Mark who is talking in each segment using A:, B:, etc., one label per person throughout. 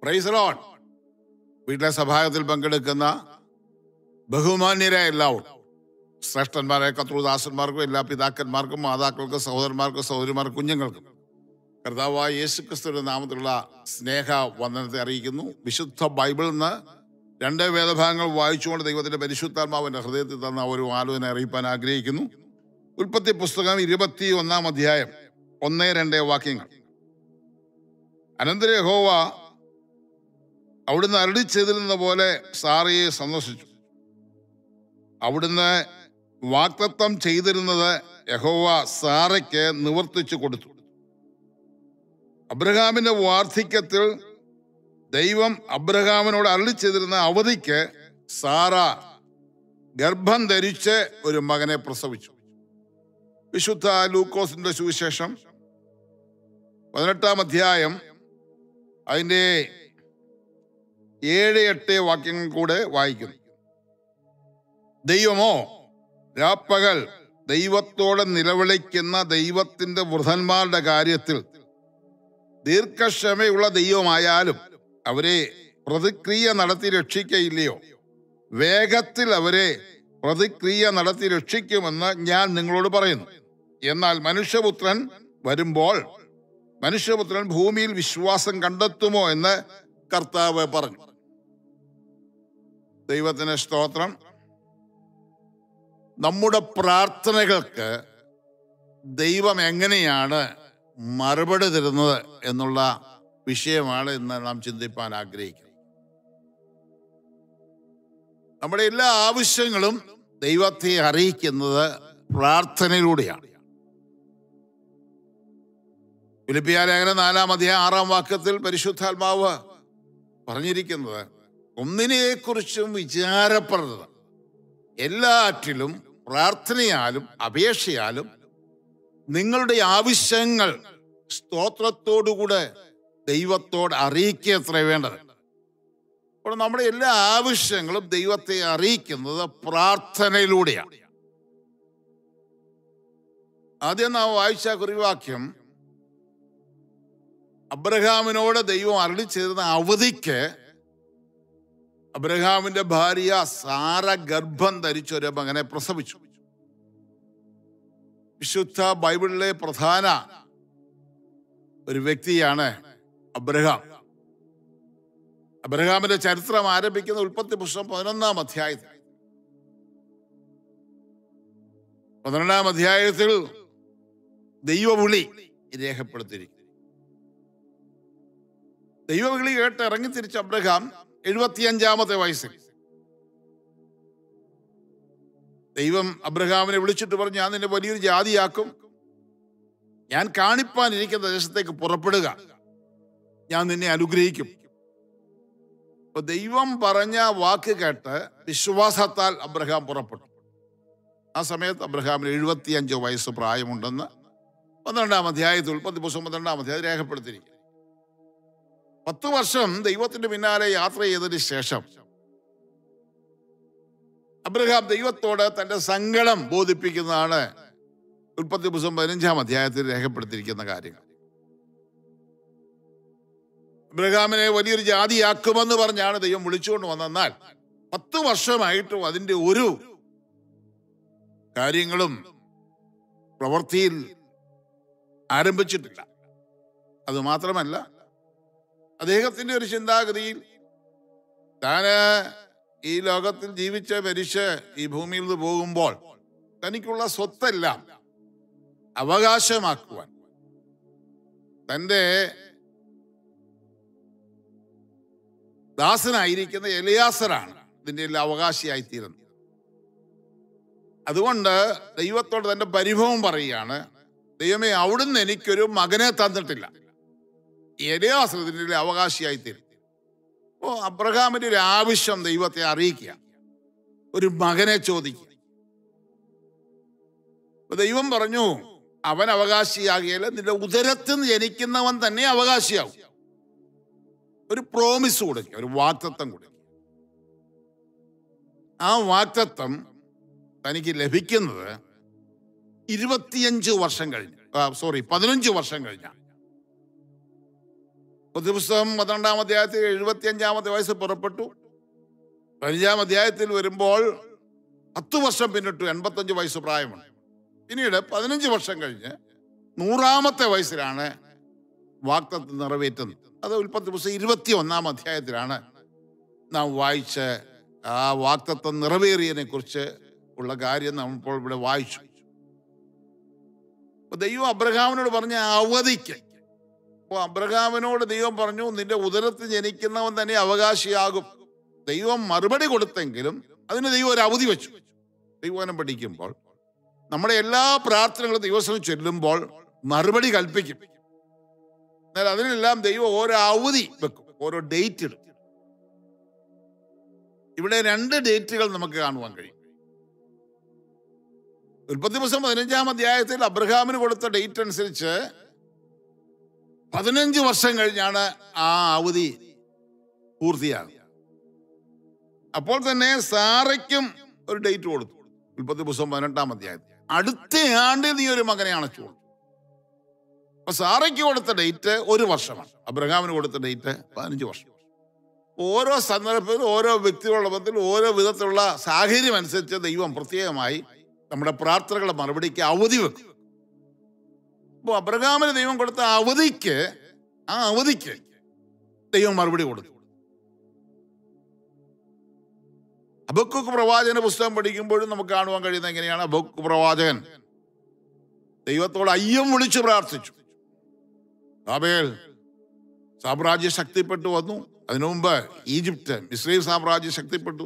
A: പ്രൈസലോൺ വീട്ടിലെ സഭാഗത്തിൽ പങ്കെടുക്കുന്ന ബഹുമാന്യരായ എല്ലാവരും ശ്രേഷ്ഠന്മാരായ കത്രുദാസന്മാർക്കും എല്ലാ പിതാക്കന്മാർക്കും മാതാക്കൾക്കും സഹോദരന്മാർക്കും സഹോദരിമാർക്കും കുഞ്ഞുങ്ങൾക്കും കർത്താവായ യേശു ക്രിസ്തുവിന്റെ നാമത്തിലുള്ള സ്നേഹ വന്ദനത്തെ അറിയിക്കുന്നു വിശുദ്ധ ബൈബിളിൽ നിന്ന് രണ്ട് വേദഭാഗങ്ങൾ വായിച്ചുകൊണ്ട് ദൈവത്തിന്റെ പരിശുദ്ധാത്മാവിന്റെ ഹൃദയത്തിൽ തന്ന ഒരു ആലോചന അറിയിപ്പാൻ ആഗ്രഹിക്കുന്നു ഉൽപ്പത്തി പുസ്തകം ഇരുപത്തി ഒന്നാം അധ്യായം ഒന്ന് രണ്ട് വാക്യങ്ങൾ അനന്തര യഹോവ അവിടുന്ന് അരളി ചെയ്തിരുന്ന പോലെ സാറയെ സന്ദർശിച്ചു അവിടുന്ന് വാക്തത്വം ചെയ്തിരുന്നത് യഹോവ സാറയ്ക്ക് നിവർത്തിച്ചു കൊടുത്തു അബ്രഹാമിന്റെ വാർദ്ധക്യത്തിൽ ദൈവം അബ്രഹാമിനോട് അരളി ചെയ്തിരുന്ന അവധിക്ക് സാറ ഗർഭം ധരിച്ച് ഒരു മകനെ പ്രസവിച്ചു വിശുദ്ധ ലൂക്കോസിന്റെ സുവിശേഷം പതിനെട്ടാം അധ്യായം അതിൻ്റെ ഏഴ് എട്ട് വാക്യങ്ങൾ കൂടെ വായിക്കുന്നു ദൈവമോ രാപ്പകൽ ദൈവത്തോടെ നിലവിളിക്കുന്ന ദൈവത്തിന്റെ വൃദ്ധന്മാരുടെ കാര്യത്തിൽ ദീർഘക്ഷമയുള്ള ദൈവമായാലും അവരെ പ്രതിക്രിയ നടത്തി രക്ഷിക്കയില്ലയോ വേഗത്തിൽ അവരെ പ്രതിക്രിയ നടത്തി രക്ഷിക്കുമെന്ന് ഞാൻ നിങ്ങളോട് പറയുന്നു എന്നാൽ മനുഷ്യപുത്രൻ വരുമ്പോൾ മനുഷ്യപുത്രൻ ഭൂമിയിൽ വിശ്വാസം കണ്ടെത്തുമോ എന്ന് കർത്താവ് പറഞ്ഞു ദൈവത്തിന് സ്തോത്രം നമ്മുടെ പ്രാർത്ഥനകൾക്ക് ദൈവം എങ്ങനെയാണ് മറുപടി തരുന്നത് എന്നുള്ള വിഷയമാണ് ഇന്ന് നാം ചിന്തിപ്പാൻ ആഗ്രഹിക്കുന്നത് നമ്മുടെ എല്ലാ ആവശ്യങ്ങളും ദൈവത്തെ അറിയിക്കുന്നത് പ്രാർത്ഥനയിലൂടെയാണ് ഫിലിപ്പിയ ലേഖനം നാലാം അധ്യായം ആറാം വാക്യത്തിൽ പരിശുദ്ധാത്മാവ് പറഞ്ഞിരിക്കുന്നത് ഒന്നിനെക്കുറിച്ചും വിചാരപ്പെടരുത് എല്ലാറ്റിലും പ്രാർത്ഥനയാലും അപേക്ഷയാലും നിങ്ങളുടെ ആവശ്യങ്ങൾ സ്തോത്രത്തോടുകൂടെ ദൈവത്തോട് അറിയിക്കുക എത്ര വേണ്ടത് അപ്പോൾ നമ്മുടെ എല്ലാ ആവശ്യങ്ങളും ദൈവത്തെ അറിയിക്കുന്നത് പ്രാർത്ഥനയിലൂടെയാണ് ആദ്യം നാം വായിച്ച കുറിവാക്യം അബ്രഹാമിനോട് ദൈവം അരളി ചേർന്ന അവധിക്ക് അബ്രഹാമിന്റെ ഭാര്യ സാര ഗർഭം ധരിച്ച ഒരു മകനെ പ്രസവിച്ചു വിശുദ്ധ ബൈബിളിലെ പ്രധാന ഒരു വ്യക്തിയാണ് അബ്രഹാം അബ്രഹാമിന്റെ ചരിത്രം ആരംഭിക്കുന്ന ഉൽപ്പത്തി പുസ്തകം പതിനൊന്നാം അധ്യായത്തിൽ പതിനൊന്നാം അധ്യായത്തിൽ ദൈവവിളി രേഖപ്പെടുത്തിയിരിക്കുന്നു ദൈവവിളി കേട്ട് ഇറങ്ങി തിരിച്ച അബ്രഹാം എഴുപത്തിയഞ്ചാമത്തെ വയസ്സിൽ ദൈവം അബ്രഹാമിനെ വിളിച്ചിട്ട് പറഞ്ഞു ഞാൻ നിന്നെ വലിയൊരു ജാതിയാക്കും ഞാൻ കാണിപ്പാനിരിക്കുന്ന ദേശത്തേക്ക് പുറപ്പെടുക ഞാൻ നിന്നെ അനുഗ്രഹിക്കും അപ്പൊ ദൈവം പറഞ്ഞ വാക്ക് കേട്ട് വിശ്വാസത്താൽ അബ്രഹാം പുറപ്പെട്ടു ആ സമയത്ത് അബ്രഹാമിന് എഴുപത്തിയഞ്ച് വയസ്സ് പ്രായമുണ്ടെന്ന് പന്ത്രണ്ടാം അധ്യായത്തിൽ ഉൽപ്പത്തി പുസ്തകം പന്ത്രണ്ടാം അധ്യായം രേഖപ്പെടുത്തിയിരിക്കുന്നു പത്തു വർഷം ദൈവത്തിന്റെ പിന്നാലെ യാത്ര ചെയ്തതിന് ശേഷം അബ്രഹാം ദൈവത്തോട് തന്റെ സങ്കടം ബോധിപ്പിക്കുന്നതാണ് ഉൽപ്പത്തി പുസ്തകം പതിനഞ്ചാം അധ്യായത്തിൽ രേഖപ്പെടുത്തിയിരിക്കുന്ന കാര്യങ്ങൾ അബ്രഹാമിനെ വലിയൊരു ജാതിയാക്കുമെന്ന് പറഞ്ഞാണ് ദൈവം വിളിച്ചുകൊണ്ട് വന്നെന്നാൽ പത്ത് വർഷമായിട്ടും അതിന്റെ ഒരു കാര്യങ്ങളും പ്രവൃത്തിയിൽ ആരംഭിച്ചിട്ടില്ല അത് മാത്രമല്ല അദ്ദേഹത്തിന്റെ ഒരു ചിന്താഗതിയിൽ താന് ഈ ലോകത്തിൽ ജീവിച്ച് മരിച്ച് ഈ ഭൂമിയിൽ നിന്ന് പോകുമ്പോൾ തനിക്കുള്ള സ്വത്തെല്ലാം അവകാശമാക്കുവാൻ തൻ്റെ ദാസനായിരിക്കുന്ന എലിയാസറാണ് ഇതിൻ്റെ എല്ലാം അവകാശിയായിത്തീരുന്നത് അതുകൊണ്ട് ദൈവത്തോട് തന്റെ പരിഭവം പറയുകയാണ് ദൈവമേ അവിടുന്ന് എനിക്കൊരു മകനെ തന്നിട്ടില്ല എലിയാസർ ഇതിൻ്റെ അവകാശിയായിത്തീരും ഓ അബ്രഹാമിന്റെ ഒരു ആവശ്യം ദൈവത്തെ അറിയിക്കുക ഒരു മകനെ ചോദിക്കുക അപ്പൊ ദൈവം പറഞ്ഞു അവൻ അവകാശിയാകിയാൽ നിന്റെ ഉദരത്തിൽ നിന്ന് ജനിക്കുന്നവൻ തന്നെ അവകാശിയാവും ഒരു പ്രോമിസ് കൊടുക്കുക ഒരു വാക്തത്വം കൊടുക്കുക ആ വാക്തത്വം തനിക്ക് ലഭിക്കുന്നത് ഇരുപത്തിയഞ്ച് വർഷം കഴിഞ്ഞ് സോറി പതിനഞ്ച് വർഷം കഴിഞ്ഞ പുസ്തകം പന്ത്രണ്ടാം അധ്യായത്തിൽ എഴുപത്തി അഞ്ചാമത്തെ വയസ്സ് പുറപ്പെട്ടു പതിനഞ്ചാം അധ്യായത്തിൽ വരുമ്പോൾ പത്ത് വർഷം പിന്നിട്ടു എൺപത്തഞ്ച് വയസ്സ് പ്രായമുണ്ട് പിന്നീട് പതിനഞ്ച് വർഷം കഴിഞ്ഞ് നൂറാമത്തെ വയസ്സിലാണ് വാക്തത്വം നിറവേറ്റുന്നത് അത് ഉൽപ്പത്തി പുസ്തകം ഇരുപത്തി ഒന്നാം അധ്യായത്തിലാണ് നാം വായിച്ച് ആ വാക്തത്വം നിറവേറിയതിനെ കുറിച്ച് ഉള്ള കാര്യം നാം ഇപ്പോൾ ഇവിടെ വായിച്ചു അപ്പൊ ദൈവം അബ്രഹാമിനോട് പറഞ്ഞ അവധിക്ക് അപ്പോൾ അബ്രഹാമിനോട് ദൈവം പറഞ്ഞു നിന്റെ ഉദരത്തിൽ ജനിക്കുന്നവൻ തന്നെ അവകാശിയാകും ദൈവം മറുപടി കൊടുത്തെങ്കിലും അതിന് ദൈവം ഒരു അവധി വെച്ചു ദൈവനം പഠിക്കുമ്പോൾ നമ്മുടെ എല്ലാ പ്രാർത്ഥനകളും ദിവസവും ചൊല്ലുമ്പോൾ മറുപടി കൽപ്പിക്കും എന്നാൽ അതിനെല്ലാം ദൈവം ഓരോ അവധി വെക്കും ഓരോ ഡേറ്റ് ഇടും ഇവിടെ രണ്ട് ഡേറ്റുകൾ നമുക്ക് കാണുവാൻ കഴിയും ഉൽപ്പത്തി പുസ്തകം പതിനഞ്ചാം അധ്യായത്തിൽ അബ്രഹാമിന് കൊടുത്ത ഡേറ്റ് അനുസരിച്ച് പതിനഞ്ച് വർഷം കഴിഞ്ഞാണ് ആ അവധി പൂർത്തിയാകുക അപ്പോൾ തന്നെ സാറയ്ക്കും ഒരു ഡേറ്റ് കൊടുത്തു ഉൽപ്പത്തി പുസ്തകം പതിനെട്ടാം അധ്യായത്തിൽ അടുത്ത ആണ്ടിൽ നീ ഒരു മകനെ അണച്ചു കൊടുത്തു അപ്പൊ സാറയ്ക്ക് കൊടുത്ത ഡേറ്റ് ഒരു വർഷമാണ് അബ്രഹാമിന് കൊടുത്ത ഡേറ്റ് പതിനഞ്ച് വർഷം ഓരോ സന്ദർഭത്തിലും ഓരോ വ്യക്തികളുടെ ബന്ധത്തിൽ ഓരോ വിധത്തിലുള്ള സാഹചര്യം അനുസരിച്ച് ദൈവം പ്രത്യേകമായി നമ്മുടെ പ്രാർത്ഥനകളുടെ മറുപടിക്ക് അവധി വെക്കും അപ്പോൾ അബ്രഹാമിന് ദൈവം കൊടുത്ത അവധിക്ക് ആ അവധിക്ക് ദൈവം മറുപടി കൊടുത്തു അബക്കുക്ക് പ്രവാചകന്റെ പുസ്തകം പഠിക്കുമ്പോഴും നമുക്ക് കാണുവാൻ കഴിയുന്നത് എങ്ങനെയാണ് അബക്ക് പ്രവാചകൻ ദൈവത്തോട് അയ്യം വിളിച്ചു പ്രാർത്ഥിച്ചു ബാബേൽ സാമ്രാജ്യം ശക്തിപ്പെട്ടു വന്നു അതിനു മുമ്പ് ഈജിപ്റ്റ് ഇസ്രയേൽ സാമ്രാജ്യം ശക്തിപ്പെട്ടു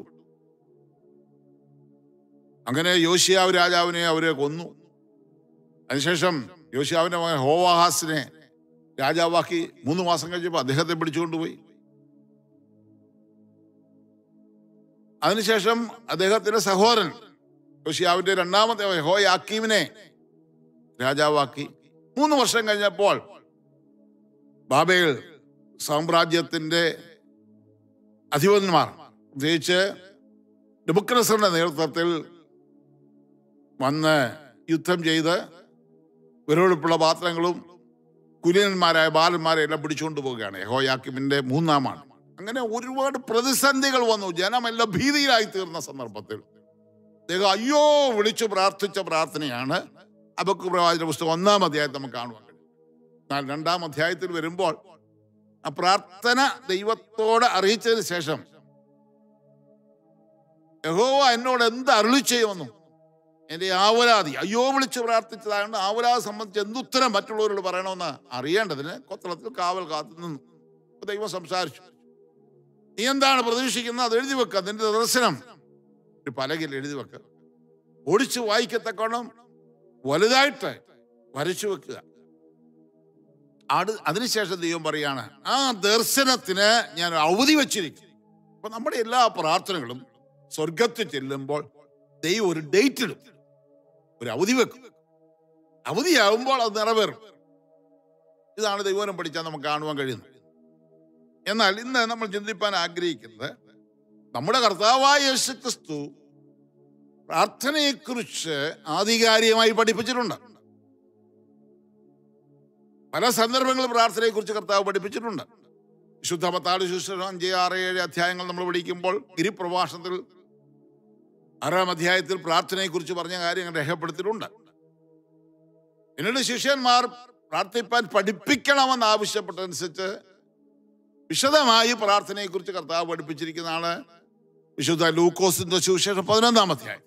A: അങ്ങനെ യോശിയാവ് രാജാവിനെ അവരെ കൊന്നു അതിനുശേഷം യോശിയാവിന്റെ മകൻ ഹോവാഹാസിനെ രാജാവാക്കി മൂന്ന് മാസം കഴിഞ്ഞപ്പോൾ അദ്ദേഹത്തെ പിടിച്ചുകൊണ്ടുപോയി അതിനുശേഷം അദ്ദേഹത്തിന്റെ സഹോദരൻ യോശിയാവിന്റെ രണ്ടാമത്തെ മകൻ ഹോയാക്കീമിനെ രാജാവാക്കി മൂന്ന് വർഷം കഴിഞ്ഞപ്പോൾ ബാബേൽ സാമ്രാജ്യത്തിന്റെ അധിപന്മാർ പ്രത്യേകിച്ച് ഡെമോക്രസറിന്റെ നേതൃത്വത്തിൽ വന്ന് യുദ്ധം ചെയ്ത് വിരോടുപ്പുള്ള പാത്രങ്ങളും കുലീനന്മാരായ ബാലന്മാരെ എല്ലാം പിടിച്ചുകൊണ്ട് പോവുകയാണ് യഹോയാക്കിമിന്റെ മൂന്നാമാണ് അങ്ങനെ ഒരുപാട് പ്രതിസന്ധികൾ വന്നു ജനമെല്ലാം ഭീതിയിലായി തീർന്ന സന്ദർഭത്തിൽ അദ്ദേഹം അയ്യോ വിളിച്ചു പ്രാർത്ഥിച്ച പ്രാർത്ഥനയാണ് അബക്ക് പ്രവാചക പുസ്തകം ഒന്നാം അധ്യായത്തിൽ നമുക്ക് കാണുവാൻ കഴിയും എന്നാൽ രണ്ടാം അധ്യായത്തിൽ വരുമ്പോൾ ആ പ്രാർത്ഥന ദൈവത്തോട് അറിയിച്ചതിന് ശേഷം യഹോവ എന്നോട് എന്ത് അരുളി ചെയ്യുമെന്നു എന്റെ ആവലാതി അയ്യോ വിളിച്ച് പ്രാർത്ഥിച്ചതായതുകൊണ്ട് ആവലാതി സംബന്ധിച്ച് എന്തുത്തരം മറ്റുള്ളവരോട് പറയണമെന്ന് അറിയേണ്ടതിന് കൊത്തളത്തിൽ കാവൽ കാത്തു നിന്നു അപ്പൊ ദൈവം സംസാരിച്ചു നീ എന്താണ് പ്രതീക്ഷിക്കുന്നത് അത് എഴുതി വെക്കുക നിന്റെ ദർശനം ഒരു പലകിൽ എഴുതി വെക്കുക ഓടിച്ച് വായിക്കത്തക്കോണം വലുതായിട്ട് വരച്ചു വെക്കുക അത് അതിനുശേഷം ദൈവം പറയാണ് ആ ദർശനത്തിന് ഞാൻ അവധി വച്ചിരിക്കും അപ്പൊ നമ്മുടെ എല്ലാ പ്രാർത്ഥനകളും സ്വർഗത്തിൽ ചെല്ലുമ്പോൾ ദൈവം ഒരു ഡേറ്റ് ഇടും ഒരു അവധി വെക്കും അവധിയാകുമ്പോൾ അത് നിറവേറും ഇതാണ് ദൈവനം പഠിച്ചാൽ നമുക്ക് കാണുവാൻ കഴിയുന്നത് എന്നാൽ ഇന്ന് നമ്മൾ ചിന്തിപ്പാൻ ആഗ്രഹിക്കുന്നത് നമ്മുടെ കർത്താവായ യേശു ക്രിസ്തു പ്രാർത്ഥനയെക്കുറിച്ച് ആധികാരികമായി പഠിപ്പിച്ചിട്ടുണ്ട് പല സന്ദർഭങ്ങളിൽ പ്രാർത്ഥനയെക്കുറിച്ച് കർത്താവ് പഠിപ്പിച്ചിട്ടുണ്ട് വിശുദ്ധ പത്താട് ശുശ്രൂഷ അഞ്ച് ആറ് ഏഴ് അധ്യായങ്ങൾ നമ്മൾ പഠിക്കുമ്പോൾ ഗിരിപ്രഭാഷണത്തിൽ ആറാം അധ്യായത്തിൽ പ്രാർത്ഥനയെക്കുറിച്ച് പറഞ്ഞ കാര്യങ്ങൾ രേഖപ്പെടുത്തിയിട്ടുണ്ട് പിന്നീട് ശിഷ്യന്മാർ പ്രാർത്ഥിപ്പാൻ പഠിപ്പിക്കണമെന്ന് ആവശ്യപ്പെട്ടതനുസരിച്ച് വിശദമായി പ്രാർത്ഥനയെക്കുറിച്ച് കർത്താവ് പഠിപ്പിച്ചിരിക്കുന്നതാണ് വിശുദ്ധ ലൂക്കോസിന്റെ സുവിശേഷം പതിനൊന്നാം അധ്യായം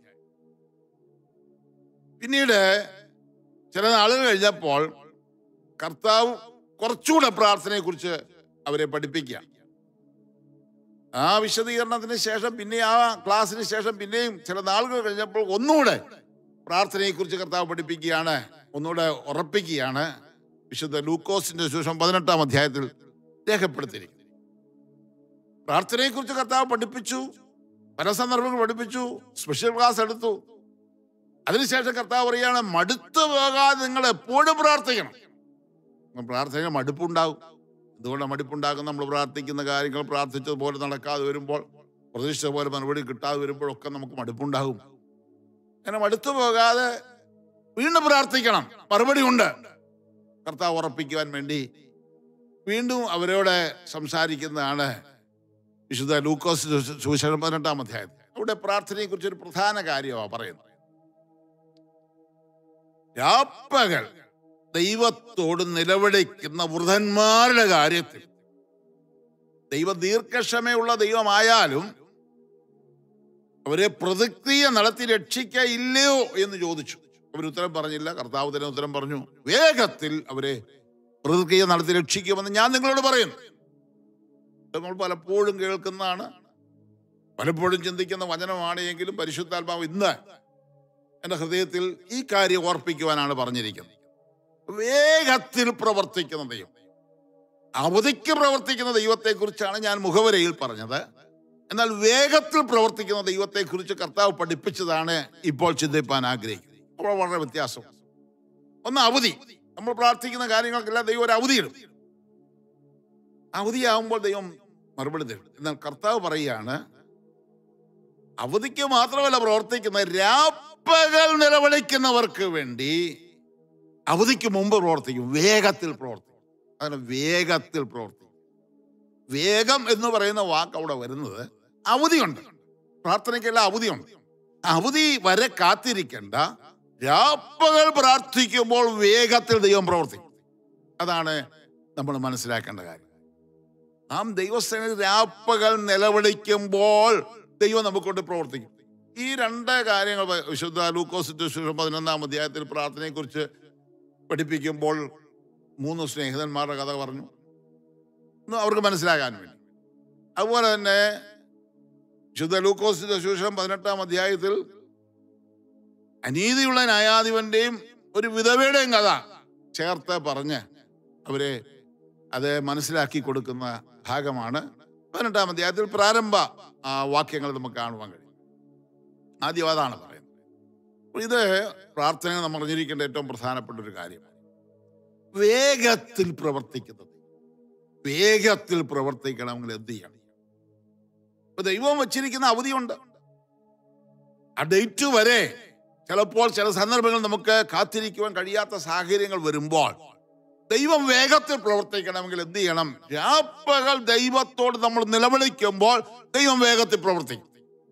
A: പിന്നീട് ചില നാളുകൾ കഴിഞ്ഞപ്പോൾ കർത്താവ് കുറച്ചുകൂടെ പ്രാർത്ഥനയെക്കുറിച്ച് അവരെ പഠിപ്പിക്കുക ആ വിശദീകരണത്തിന് ശേഷം പിന്നെ ആ ക്ലാസ്സിന് ശേഷം പിന്നെയും ചില നാളുകൾ കഴിഞ്ഞപ്പോൾ ഒന്നുകൂടെ പ്രാർത്ഥനയെക്കുറിച്ച് കർത്താവ് പഠിപ്പിക്കുകയാണ് ഒന്നുകൂടെ ഉറപ്പിക്കുകയാണ് വിശുദ്ധ ലൂക്കോസിന്റെ ശേഷം പതിനെട്ടാം അധ്യായത്തിൽ രേഖപ്പെടുത്തിയിരിക്കുന്നത് പ്രാർത്ഥനയെക്കുറിച്ച് കർത്താവ് പഠിപ്പിച്ചു പല സന്ദർഭങ്ങൾ പഠിപ്പിച്ചു സ്പെഷ്യൽ ക്ലാസ് എടുത്തു അതിനുശേഷം കർത്താവ് പറയാണ് മടുത്തു പോകാതെ നിങ്ങൾ എപ്പോഴും പ്രാർത്ഥിക്കണം പ്രാർത്ഥന മടുപ്പുണ്ടാവും എന്തുകൊണ്ടാണ് മടുപ്പുണ്ടാകും നമ്മൾ പ്രാർത്ഥിക്കുന്ന കാര്യങ്ങൾ പ്രാർത്ഥിച്ചതുപോലെ നടക്കാതെ വരുമ്പോൾ പ്രതീക്ഷിച്ച പോലെ മറുപടി കിട്ടാതെ വരുമ്പോഴൊക്കെ നമുക്ക് മടുപ്പുണ്ടാകും അങ്ങനെ മടുത്തു പോകാതെ വീണ്ടും പ്രാർത്ഥിക്കണം മറുപടി ഉണ്ട് കർത്താവ് ഉറപ്പിക്കുവാൻ വേണ്ടി വീണ്ടും അവരോട് സംസാരിക്കുന്നതാണ് വിശുദ്ധ ലൂക്കോസ് സു- സുവിശേഷം പതിനെട്ടാം അധ്യായത്തിൽ അവിടെ പ്രാർത്ഥനയെ കുറിച്ച് ഒരു പ്രധാന കാര്യമാണ് പറയുന്നത് രാപ്പകൽ ദൈവത്തോട് നിലവിളിക്കുന്ന വൃദ്ധന്മാരുടെ കാര്യത്തിൽ ദൈവ ദീർഘക്ഷമയുള്ള ദൈവമായാലും അവരെ പ്രതിക്രിയ നടത്തി രക്ഷിക്കയില്ലയോ എന്ന് ചോദിച്ചു അവരുത്തരം പറഞ്ഞില്ല കർത്താവ് തന്നെ ഉത്തരം പറഞ്ഞു വേഗത്തിൽ അവരെ പ്രതിക്രിയ നടത്തി രക്ഷിക്കുമെന്ന് ഞാൻ നിങ്ങളോട് പറയുന്നു ഇത് നമ്മൾ പലപ്പോഴും കേൾക്കുന്നതാണ് പലപ്പോഴും ചിന്തിക്കുന്ന വചനമാണ് എങ്കിലും പരിശുദ്ധാത്മാവ് ഇന്ന് എൻ്റെ ഹൃദയത്തിൽ ഈ കാര്യം ഓർപ്പിക്കുവാനാണ് പറഞ്ഞിരിക്കുന്നത് വേഗത്തിൽ പ്രവർത്തിക്കുന്ന ദൈവം അവധിക്ക് പ്രവർത്തിക്കുന്ന ദൈവത്തെക്കുറിച്ചാണ് ഞാൻ മുഖവരയിൽ പറഞ്ഞത് എന്നാൽ വേഗത്തിൽ പ്രവർത്തിക്കുന്ന ദൈവത്തെക്കുറിച്ച് കർത്താവ് പഠിപ്പിച്ചതാണ് ഇപ്പോൾ ചിന്തിപ്പാൻ ആഗ്രഹിക്കുന്നത് അപ്പോൾ വളരെ വ്യത്യാസം ഒന്ന് അവധി നമ്മൾ പ്രാർത്ഥിക്കുന്ന കാര്യങ്ങൾക്കെല്ലാം ദൈവം ഒരു അവധിയിടും അവധിയാകുമ്പോൾ ദൈവം മറുപടി തരും എന്നാൽ കർത്താവ് പറയുകയാണ് അവധിക്ക് മാത്രമല്ല പ്രവർത്തിക്കുന്ന രാപ്പകൽ നിലവിളിക്കുന്നവർക്ക് വേണ്ടി അവധിക്ക് മുമ്പ് പ്രവർത്തിക്കും വേഗത്തിൽ പ്രവർത്തിക്കും അങ്ങനെ വേഗത്തിൽ പ്രവർത്തിക്കും വേഗം എന്ന് പറയുന്ന വാക്ക് അവിടെ വരുന്നത് അവധിയുണ്ട് പ്രാർത്ഥനയ്ക്കെല്ലാം അവധിയുണ്ട് അവധി വരെ കാത്തിരിക്കേണ്ട രാപ്പകൽ പ്രാർത്ഥിക്കുമ്പോൾ വേഗത്തിൽ ദൈവം പ്രവർത്തിക്കും അതാണ് നമ്മൾ മനസ്സിലാക്കേണ്ട കാര്യം നാം ദൈവസേന രാപ്പകൽ നിലവിളിക്കുമ്പോൾ ദൈവം നമുക്കൊണ്ട് പ്രവർത്തിക്കും ഈ രണ്ട് കാര്യങ്ങൾ പ- വിശുദ്ധ ലൂക്കോസ് സുവിശേഷം പതിനൊന്നാം അധ്യായത്തിൽ പ്രാർത്ഥനയെക്കുറിച്ച് പഠിപ്പിക്കുമ്പോൾ മൂന്ന് സ്നേഹിതന്മാരുടെ കഥ പറഞ്ഞു ഒന്ന് അവർക്ക് മനസ്സിലാകാൻ വേണ്ടി അതുപോലെ തന്നെ വിശുദ്ധ ലൂക്കോസ് സുവിശേഷം പതിനെട്ടാം അധ്യായത്തിൽ അനീതിയുള്ള ന്യായാധിപന്റെയും ഒരു വിധവയുടെയും കഥ ചേർത്ത് പറഞ്ഞ് അവരെ അത് മനസ്സിലാക്കി കൊടുക്കുന്ന ഭാഗമാണ് പതിനെട്ടാം അധ്യായത്തിൽ പ്രാരംഭ ആ, വാക്യങ്ങൾ നമുക്ക് കാണുവാൻ കഴിയും ആദ്യം അതാണ് പറയുന്നത് അപ്പോൾ ഇത് പ്രാർത്ഥന നമ്മൾ അറിഞ്ഞിരിക്കേണ്ട ഏറ്റവും പ്രധാനപ്പെട്ട ഒരു കാര്യമാണ് വേഗത്തിൽ പ്രവർത്തിക്കുന്നത് വേഗത്തിൽ പ്രവർത്തിക്കണമെങ്കിൽ എന്ത് ചെയ്യണം ഇപ്പൊ ദൈവം വച്ചിരിക്കുന്ന അവധിയുണ്ട് ആ ഡേറ്റ് വരെ ചിലപ്പോൾ ചില സന്ദർഭങ്ങൾ നമുക്ക് കാത്തിരിക്കുവാൻ കഴിയാത്ത സാഹചര്യങ്ങൾ വരുമ്പോൾ ദൈവം വേഗത്തിൽ പ്രവർത്തിക്കണമെങ്കിൽ എന്ത് ചെയ്യണം രാപ്പകൽ ദൈവത്തോട് നമ്മൾ നിലവിളിക്കുമ്പോൾ ദൈവം വേഗത്തിൽ പ്രവർത്തിക്കും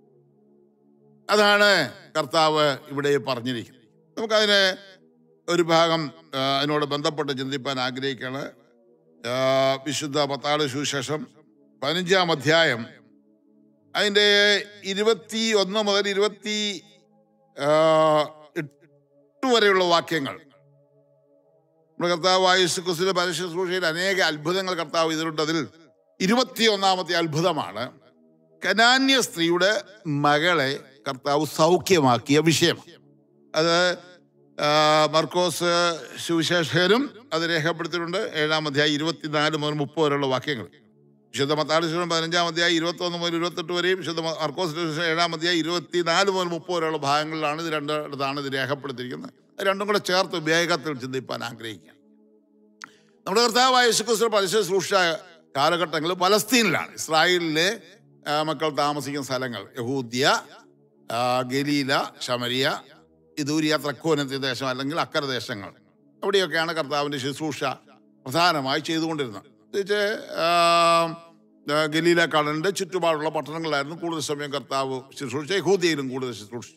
A: അതാണ് കർത്താവ് ഇവിടെ പറഞ്ഞിരിക്കുന്നത് നമുക്കതിന് ഒരു ഭാഗം ആ, അതിനോട് ബന്ധപ്പെട്ട് ചിന്തിപ്പാൻ ആഗ്രഹിക്കുകയാണ് ആ, വിശുദ്ധ പത്താട് സുശേഷം പതിനഞ്ചാം അധ്യായം അതിൻ്റെ ഇരുപത്തി ഒന്ന് മുതൽ ഇരുപത്തി ആ, എട്ട് വരെയുള്ള വാക്യങ്ങൾ നമ്മുടെ കർത്താവ് യേശുക്രിസ്തുവിന്റെ പരശുശ്രൂഷയിൽ അനേക അത്ഭുതങ്ങൾ കർത്താവ് ഇതിലുണ്ട് അതിൽ ഇരുപത്തി ഒന്നാമത്തെ അത്ഭുതമാണ് കനാന്യ സ്ത്രീയുടെ മകളെ കർത്താവ് സൗഖ്യമാക്കിയ വിഷയം അത് ആ, മർക്കോസ് സുവിശേഷകരും അത് രേഖപ്പെടുത്തിയിട്ടുണ്ട് ഏഴാം അധ്യായം ഇരുപത്തിനാല് മുതൽ മുപ്പത് വരെയുള്ള വാക്യങ്ങൾ വിശുദ്ധ മത്താടിശ്വരം പതിനഞ്ചാം അധ്യായം ഇരുപത്തി ഒന്ന് മുതൽ ഇരുപത്തെട്ട് വരെയും വിശുദ്ധ മ- മർക്കോസ് സുവിശേഷം ഏഴാം അധ്യായം ഇരുപത്തിനാല് മുതൽ മുപ്പത് വരെയുള്ള ഭാഗങ്ങളിലാണ് ഇത് രണ്ടിടത്താണ് ഇത് രേഖപ്പെടുത്തിയിരിക്കുന്നത് അത് രണ്ടും കൂടെ ചേർത്ത് വേഗത്തിൽ ചിന്തിപ്പാൻ ആഗ്രഹിക്കുക നമ്മുടെ കർത്താവായ യേശുക്രിസ്തു പരിശുദ്ധ ശുശ്രൂഷ കാലഘട്ടങ്ങളിൽ പലസ്തീനിലാണ് ഇസ്രായേലിലെ ആ, മക്കൾ താമസിക്കുന്ന സ്ഥലങ്ങൾ യഹൂദ്യ ആ, ഗലീല ശമരിയ ഇദൂരിയ ത്രക്കോനത്തി ദേശം അല്ലെങ്കിൽ അക്കര ദേശങ്ങൾ അവിടെയൊക്കെയാണ് കർത്താവിൻ്റെ ശുശ്രൂഷ പ്രധാനമായി ചെയ്തുകൊണ്ടിരുന്നത് പ്രത്യേകിച്ച് ആ, ആ, ഗലീല കടലിൻ്റെ ചുറ്റുപാടുള്ള പട്ടണങ്ങളിലായിരുന്നു കൂടുതൽ സമയം കർത്താവ് ശുശ്രൂഷ യഹൂദിയയിലും കൂടുതൽ ശുശ്രൂഷ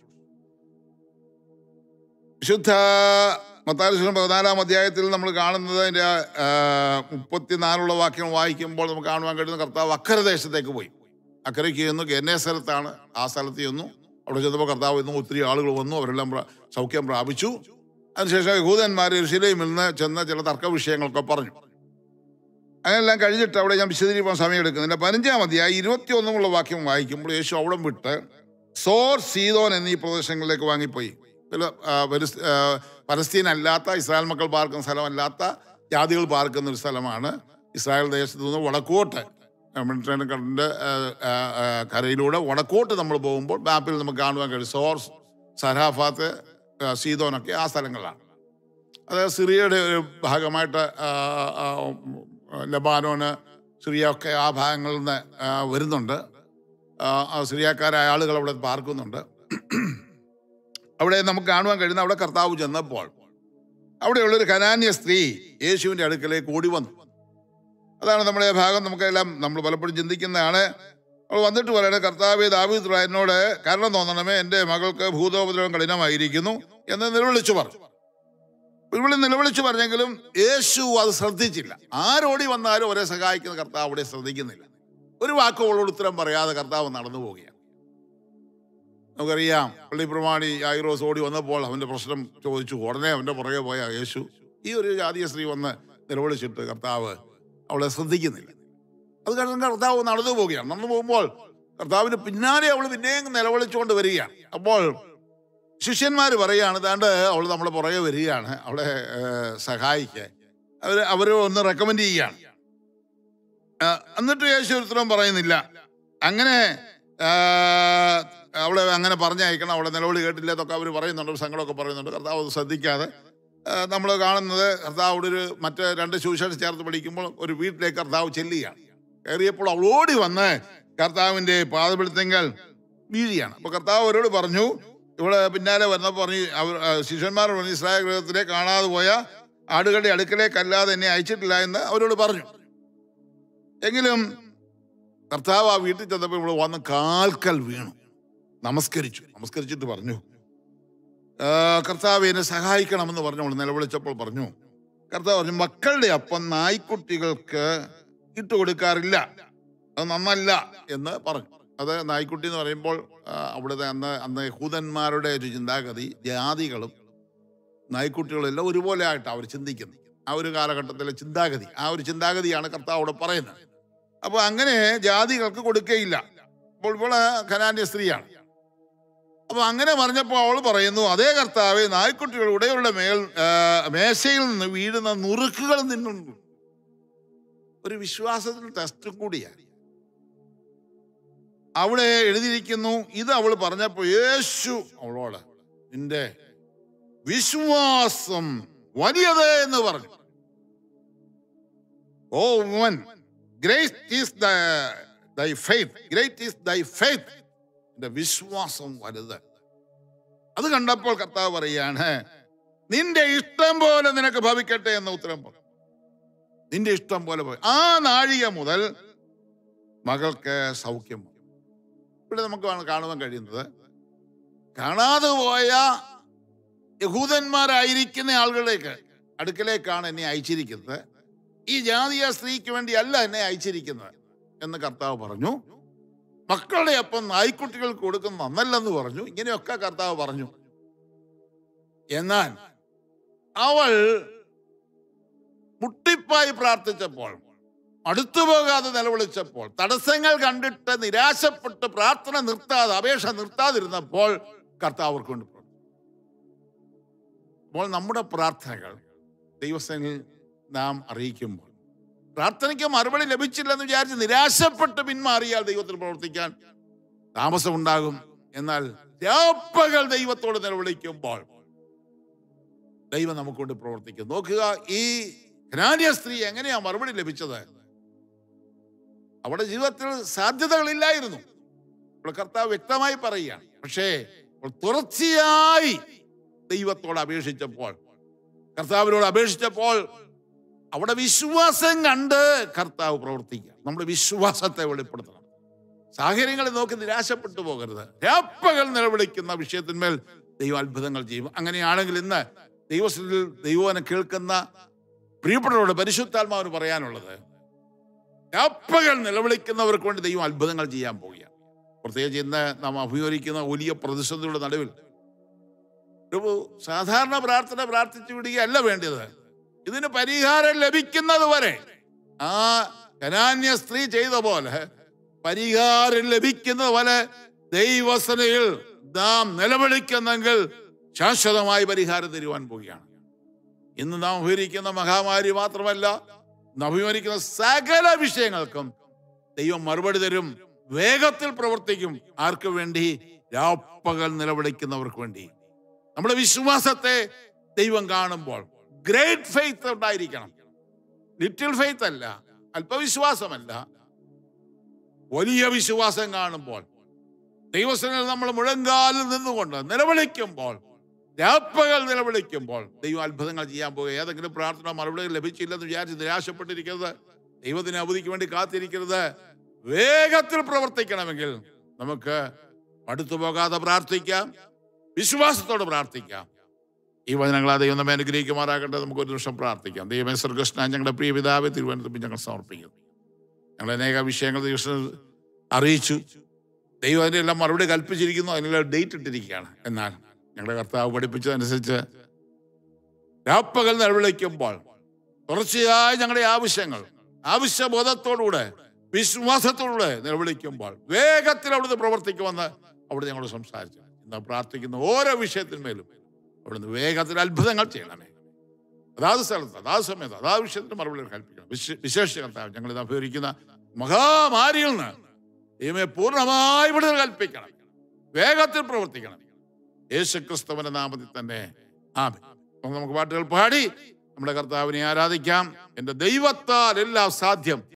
A: വിശുദ്ധ മത്താലിശ്വരം പതിനാലാം അധ്യായത്തിൽ നമ്മൾ കാണുന്നത് അതിൻ്റെ ആ, മുപ്പത്തിനാലുള്ള വാക്യം വായിക്കുമ്പോൾ നമുക്ക് കാണുവാൻ കഴിയുന്ന കർത്താവ് അക്കര ദേശത്തേക്ക് പോയി അക്കരയ്ക്ക് ചെന്നു എന്നെ സ്ഥലത്താണ് ആ സ്ഥലത്ത് ചെന്നു അവിടെ ചെന്നപ്പോൾ കർത്താവ് ഇന്ന് ഒത്തിരി ആളുകൾ വന്നു അവരെല്ലാം പ്ര- സൗഖ്യം പ്രാപിച്ചു അതിനുശേഷം യഹൂദന്മാർ ഋഷിലയിൽ നിന്ന് ചെന്ന ചില തർക്ക വിഷയങ്ങളൊക്കെ പറഞ്ഞു അങ്ങനെല്ലാം കഴിഞ്ഞിട്ട് അവിടെ ഞാൻ വിശദീകരിക്കാൻ സമയം എടുക്കുന്നില്ല പതിനഞ്ചാം അധ്യായം ഇരുപത്തി ഒന്നുമുള്ള വാക്യം വായിക്കുമ്പോൾ യേശു അവിടെ വിട്ട് സോർ സീതോൻ എന്നീ പ്രദേശങ്ങളിലേക്ക് വാങ്ങിപ്പോയി ഇതില്, ആ, പലസ്- ആ, പലസ്തീൻ അല്ലാത്ത ഇസ്രായേൽ മക്കൾ പാർക്കുന്ന സ്ഥലമല്ലാത്ത ജാതികൾ പാർക്കുന്ന ഒരു സ്ഥലമാണ് ഇസ്രായേൽ ദേശത്ത് നിന്ന് വടക്കോട്ട് മെഡിറ്ററേനിയൻ കടലിൻ്റെ കരയിലൂടെ വടക്കോട്ട് നമ്മൾ പോകുമ്പോൾ മാപ്പിൽ നമുക്ക് കാണുവാൻ കഴിയും സോർ സരാഫാത്ത് ആ, സീതോനൊക്കെ ആ സ്ഥലങ്ങളാണ് അത് സിറിയയുടെ ഒരു ഭാഗമായിട്ട് ആ, ആ, ലബാനോന് സിറിയ ഒക്കെ ആ ഭാഗങ്ങളിൽ നിന്ന് ആ, വരുന്നുണ്ട് ആ, ആ സിറിയക്കാരായ ആളുകൾ അവിടെ പാർക്കുന്നുണ്ട് അവിടെ നമുക്ക് കാണുവാൻ കഴിയുന്ന അവിടെ കർത്താവ് ചെന്നപ്പോൾ അവിടെയുള്ളൊരു കനാന്യ സ്ത്രീ യേശുവിൻ്റെ അടുക്കലേക്ക് ഓടി വന്നു അതാണ് നമ്മുടെ ഈ ഭാഗം നമുക്കെല്ലാം നമ്മൾ പലപ്പോഴും ചിന്തിക്കുന്നതാണ് അവൾ വന്നിട്ട് പറയണേ കർത്താവെ ദാവീദ് എന്നോട് കാരണം തോന്നണമേ എൻ്റെ മകൾക്ക് ഭൂതോപദ്രവം കഠിനമായിരിക്കുന്നു എന്ന് നിലവിളിച്ചു പറഞ്ഞു ഇവിടെ നിലവിളിച്ചു പറഞ്ഞെങ്കിലും യേശു അത് ശ്രദ്ധിച്ചില്ല ആരോടി വന്നാലും ഒരേ സഹായിക്കുന്ന കർത്താവ് അവിടെ ശ്രദ്ധിക്കുന്നില്ല ഒരു വാക്ക് അവളോട് ഉത്തരം പറയാതെ കർത്താവ് നടന്നു പോവുകയാണ് നമുക്കറിയാം പള്ളി പ്രമാണി ഐറോസ് ഓടി വന്നപ്പോൾ അവന്റെ പ്രശ്നം ചോദിച്ചു ഉടനെ അവന്റെ പുറകെ പോയ യേശു ഈ ഒരു ജാതീയ സ്ത്രീ വന്ന് നിലവിളിച്ചിട്ട് കർത്താവ് അവളെ ശ്രദ്ധിക്കുന്നില്ല അത് കാരണം കർത്താവ് നടന്നു പോവുകയാണ് നടന്നു പോകുമ്പോൾ കർത്താവിന് പിന്നാലെ അവൾ പിന്നെയും നിലവിളിച്ചുകൊണ്ട് വരികയാണ് അപ്പോൾ ശിഷ്യന്മാർ പറയുകയാണ് താണ്ട് അവൾ നമ്മളെ പുറകെ വരികയാണ് അവളെ ഏഹ്, സഹായിക്കാൻ അവർ അവർ ഒന്ന് റെക്കമെൻഡ് ചെയ്യുകയാണ് ആ, എന്നിട്ട് യേശു ഒരുത്തരം പറയുന്നില്ല അങ്ങനെ ആ, അവളെ അങ്ങനെ പറഞ്ഞയക്കണം അവളെ നിലവിളി കേട്ടില്ല എന്നൊക്കെ അവർ പറയുന്നുണ്ട് ഒരു സങ്കടമൊക്കെ പറയുന്നുണ്ട് കർത്താവ് അത് ശ്രദ്ധിക്കാതെ നമ്മൾ കാണുന്നത് കർത്താവ് അവിടെ ഒരു മറ്റ് രണ്ട് സുവിശേഷം ചേർത്ത് പഠിക്കുമ്പോൾ ഒരു വീട്ടിലേക്ക് കർത്താവ് ചെല്ലുകയാണ് കയറിയപ്പോൾ അവൾ ഓടി വന്ന് കർത്താവിൻ്റെ പാതപിടുത്തെങ്കിൽ വീഴുകയാണ് അപ്പൊ കർത്താവ് അവരോട് പറഞ്ഞു ഇവിടെ പിന്നാലെ വന്നപ്പോൾ പറഞ്ഞു അവർ ആ, ശിഷ്യന്മാരോട് പറഞ്ഞു ഇസ്രായേൽ ഗൃഹത്തിലെ കാണാതെ പോയ ആടുകളുടെ അടുക്കലേക്കല്ലാതെ എന്നെ അയച്ചിട്ടില്ല എന്ന് അവരോട് പറഞ്ഞു എങ്കിലും കർത്താവ് ആ വീട്ടിൽ ചെന്നപ്പോൾ ഇവിടെ വന്ന് കാൽക്കൽ വീണു നമസ്കരിച്ചു നമസ്കരിച്ചിട്ട് പറഞ്ഞു "ആ, കർത്താവ് എന്നെ സഹായിക്കണമെന്ന് പറഞ്ഞു അവൾ നിലവിളിച്ചപ്പോൾ പറഞ്ഞു കർത്താവ് പറഞ്ഞു മക്കളുടെ അപ്പം നായ്ക്കുട്ടികൾക്ക് ഇട്ട് കൊടുക്കാറില്ല അത് നന്നല്ല എന്ന് പറഞ്ഞു അത് നായ്ക്കുട്ടി എന്ന് പറയുമ്പോൾ ആ, അവിടുത്തെ അന്ന് അന്ന് യഹൂദന്മാരുടെ ഒരു ചിന്താഗതി ജാതികളും നായ്ക്കുട്ടികളും എല്ലാം ഒരുപോലെ ആയിട്ടാണ് അവർ ചിന്തിക്കുന്നത് ആ ഒരു കാലഘട്ടത്തിലെ ചിന്താഗതി ആ ഒരു ചിന്താഗതിയാണ് കർത്താവ് അവിടെ പറയുന്നത് അപ്പൊ അങ്ങനെ ജാതികൾക്ക് കൊടുക്കുകയില്ല അപ്പോൾ ഇപ്പോൾ ഖനാന്യ സ്ത്രീയാണ് അപ്പൊ അങ്ങനെ പറഞ്ഞപ്പോൾ അവൾ പറയുന്നു അതേ കർത്താവെ നായ്ക്കുട്ടികൾ ഉടയവരുടെ മേൽ ആ, മേശയിൽ നിന്ന് വീഴുന്ന നുറുക്കുകൾ നിന്നുണ്ട് ഒരു വിശ്വാസത്തിന് ടെസ്റ്റും കൂടിയാണ് അവിടെ എഴുതിയിരിക്കുന്നു ഇത് അവൾ പറഞ്ഞപ്പോൾ യേശു അവളോട് നിന്റെ വിശ്വാസം വലിയത് എന്ന് പറഞ്ഞു O woman great is thy faith great is thy faith നിന്റെ വിശ്വാസം വലുത് അത് കണ്ടപ്പോൾ കർത്താവ് പറയാണ് നിന്റെ ഇഷ്ടം പോലെ നിനക്ക് ഭവിക്കട്ടെ എന്ന ഉത്തരം പറഞ്ഞു നിന്റെ ഇഷ്ടം പോലെ പോയി ആ നാഴിക മുതൽ മകൾക്ക് സൗഖ്യം വന്നു. ഇവിടെ നമുക്ക് കാണ- കാണുവാൻ കഴിയുന്നത് കാണാതെ പോയ യഹൂദന്മാരായിരിക്കുന്ന ആളുകളിലേക്ക് അടുക്കലേക്കാണ് എന്നെ അയച്ചിരിക്കുന്നത് ഈ ജാതീയ സ്ത്രീക്ക് വേണ്ടി അല്ല എന്നെ അയച്ചിരിക്കുന്നത് എന്ന് കർത്താവ് പറഞ്ഞു മക്കളുടെ അപ്പം നായ്ക്കുട്ടികൾക്ക് കൊടുക്കുന്ന നന്നല്ലെന്ന് പറഞ്ഞു ഇങ്ങനെയൊക്കെ കർത്താവ് പറഞ്ഞു എന്നാൽ അവൾ മുട്ടിപ്പായി പ്രാർത്ഥിച്ചപ്പോൾ അടുത്തു പോകാതെ നിലവിളിച്ചപ്പോൾ തടസ്സങ്ങൾ കണ്ടിട്ട് നിരാശപ്പെട്ട് പ്രാർത്ഥന നിർത്താതെ അപേക്ഷ നിർത്താതിരുന്നപ്പോൾ കർത്താവ് അവർക്ക് വേണ്ടി പ്രവർത്തിച്ചു. അപ്പോൾ നമ്മുടെ പ്രാർത്ഥനകൾ ദൈവസേനയിൽ നാം അറിയിക്കുമ്പോൾ പ്രാർത്ഥനയ്ക്ക് മറുപടി ലഭിച്ചില്ലെന്ന് വിചാരിച്ച് നിരാശപ്പെട്ട് പിന്മാറിയാൽ ദൈവത്തിൽ പ്രവർത്തിക്കാൻ താമസമുണ്ടാകും എന്നാൽ രാപ്പകൽ ദൈവത്തോട് നിലവിളിക്കുമ്പോൾ ദൈവം നമുക്കൊണ്ട് പ്രവർത്തിക്കും നോക്കുക ഈ ജ്ഞാനിയ സ്ത്രീ എങ്ങനെയാ മറുപടി ലഭിച്ചത് അവിടെ ജീവിതത്തിൽ സാധ്യതകളില്ലായിരുന്നു ഇപ്പോൾ കർത്താവ് വ്യക്തമായി പറയുകയാണ് പക്ഷേ അവൾ തുടർച്ചയായി ദൈവത്തോട് അപേക്ഷിച്ചപ്പോൾ കർത്താവിനോട് അപേക്ഷിച്ചപ്പോൾ അവിടെ വിശ്വാസം കണ്ട് കർത്താവ് പ്രവർത്തിക്കുക നമ്മുടെ വിശ്വാസത്തെ വെളിപ്പെടുത്തണം സാഹചര്യങ്ങളെ നോക്കി നിരാശപ്പെട്ടു പോകരുത് രാപ്പകൽ നിലവിളിക്കുന്ന വിഷയത്തിന്മേൽ ദൈവം അത്ഭുതങ്ങൾ ചെയ്യും അങ്ങനെയാണെങ്കിൽ ഇന്ന് ദൈവത്തിൽ ദൈവനെ കേൾക്കുന്ന പ്രിയപ്പെട്ടവരോട് പരിശുദ്ധാത്മാവിന് പറയാനുള്ളത് രാപ്പകൽ നിലവിളിക്കുന്നവർക്ക് വേണ്ടി ദൈവം അത്ഭുതങ്ങൾ ചെയ്യാൻ പോവുകയാണ് പ്രത്യേകിച്ച് ഇന്ന് നാം അഭിമുഖീകരിക്കുന്ന വലിയ പ്രതിസന്ധിയുടെ നടുവിൽ ഒരു സാധാരണ പ്രാർത്ഥന പ്രാർത്ഥിച്ചു വിടുകയല്ല വേണ്ടത് ഇതിന് പരിഹാരം ലഭിക്കുന്നത് വരെ ആ കനാന്യ സ്ത്രീ ചെയ്ത പോലെ പരിഹാരം ലഭിക്കുന്നത് പോലെ ദൈവസനയിൽ നാം നിലവിളിക്കുന്നെങ്കിൽ ശാശ്വതമായി പരിഹാരം തരുവാൻ പോവുകയാണ് ഇന്ന് നാം അഭിമുഖീകരിക്കുന്ന മഹാമാരി മാത്രമല്ല നാം അഭിമുഖീകരിക്കുന്ന സകല വിഷയങ്ങൾക്കും ദൈവം മറുപടി തരും വേഗത്തിൽ പ്രവർത്തിക്കും ആർക്ക് വേണ്ടി രാപ്പകൽ നിലവിളിക്കുന്നവർക്ക് വേണ്ടി നമ്മുടെ വിശ്വാസത്തെ ദൈവം കാണുമ്പോൾ ഗ്രേറ്റ് ഫെയ്ത്ത് ഉണ്ടായിരിക്കണം ലിറ്റിൽ ഫെയ്ത്ത് അല്ല അല്പവിശ്വാസമല്ല വലിയ വിശ്വാസം കാണുമ്പോൾ ദൈവസനയിൽ നമ്മൾ മുഴങ്കാലിൽ നിന്നുകൊണ്ട് നിലവിളിക്കുമ്പോൾ രാപ്പകൽ നിലവിളിക്കുമ്പോൾ ദൈവം അത്ഭുതങ്ങൾ ചെയ്യാൻ പോകുക ഏതെങ്കിലും പ്രാർത്ഥന മറുപടി ലഭിച്ചില്ലെന്ന് വിചാരിച്ച് നിരാശപ്പെട്ടിരിക്കുന്നത് ദൈവത്തിന് അവധിക്ക് വേണ്ടി കാത്തിരിക്കരുത് വേഗത്തിൽ പ്രവർത്തിക്കണമെങ്കിൽ നമുക്ക് അടുത്തു പോകാതെ പ്രാർത്ഥിക്കാം വിശ്വാസത്തോടെ പ്രാർത്ഥിക്കാം ഈ വചനങ്ങളാ ദൈവം നമ്മെ അനുഗ്രഹിക്കുമാറാകട്ടെ നമുക്ക് ഒരു നിമിഷം പ്രാർത്ഥിക്കാം ദൈവമേ സർകൃഷ്ണ ഞങ്ങളുടെ പ്രിയ പിതാവെ തിരുവനന്തപുരം ഞങ്ങൾ സമർപ്പിക്കുന്നു ഞങ്ങൾ അനേക വിഷയങ്ങൾ ദിവസം അറിയിച്ചു ദൈവം അതിനെല്ലാം മറുപടി കൽപ്പിച്ചിരിക്കുന്നു അതിനെല്ലാം ഡേറ്റ് ഇട്ടിരിക്കുകയാണ് എന്നാൽ ഞങ്ങളുടെ കർത്താവ് പഠിപ്പിച്ചതനുസരിച്ച് രാപ്പകൽ നിലവിളിക്കുമ്പോൾ തുടർച്ചയായി ഞങ്ങളുടെ ആവശ്യങ്ങൾ ആവശ്യബോധത്തോടുകൂടെ വിശ്വാസത്തോടുകൂടെ നിലവിളിക്കുമ്പോൾ വേഗത്തിൽ അവിടുന്ന് പ്രവർത്തിക്കുമെന്ന് അവിടെ ഞങ്ങളോട് സംസാരിച്ചു ഇന്ന് പ്രാർത്ഥിക്കുന്ന ഓരോ വിഷയത്തിന്മേലും അവിടുന്ന് വേഗത്തിൽ അത്ഭുതങ്ങൾ ചെയ്യണമേ അതാത് സ്ഥലത്ത് അതാത് സമയത്ത് അതാത് വിഷയത്തിന് മറുപടി കൽപ്പിക്കണം വിശ- വിശേഷ കർത്താവ് ഞങ്ങൾ ഇത് അഭിവരിക്കുന്ന മഹാമാരിയിൽ നിന്ന് ദൈവമേ പൂർണ്ണമായി വിടുതൽ കൽപ്പിക്കണം വേഗത്തിൽ പ്രവർത്തിക്കണം യേശു ക്രിസ്തുവിന്റെ നാമത്തിൽ തന്നെ ആമേൻ അപ്പോൾ നമുക്ക് പാട്ടുകൾ പാടി നമ്മുടെ കർത്താവിനെ ആരാധിക്കാം എന്റെ ദൈവത്താൽ എല്ലാം സാധ്യം